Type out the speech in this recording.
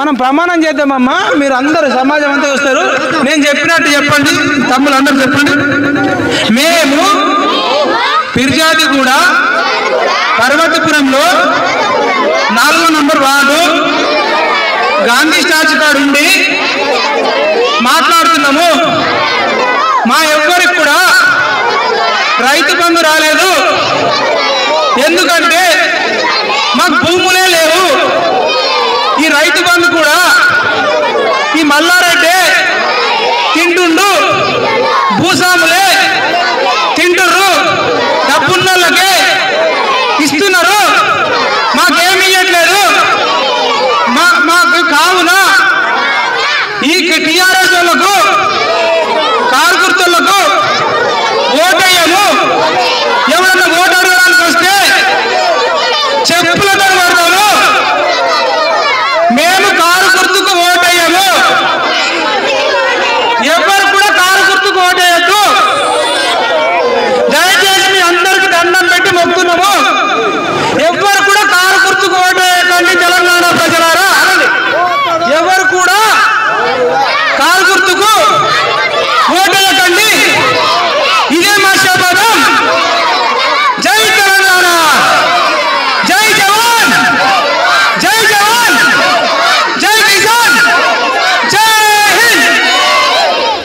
మనం ప్రమాణం చేద్దామమ్మా మీరు అందరు సమాజం అంతా చూస్తారు నేను చెప్పినట్టు చెప్పండి తమ్ములు అందరూ చెప్పండి మేము పిర్జాది కూడా పర్వతపురంలో నాలుగో నంబర్ వార్డు గాంధీ స్టాచ్యూ కాడ ఉండి మాట్లాడుతున్నాము మా ఎవ్వరికి కూడా రైతు బంధు రాలేదు ఎందుకంటే మాకు భూములే లేవు ఈ రైతు బంధు కూడా ఈ మల్లారెడ్డి తింటుండు భూస్వాములే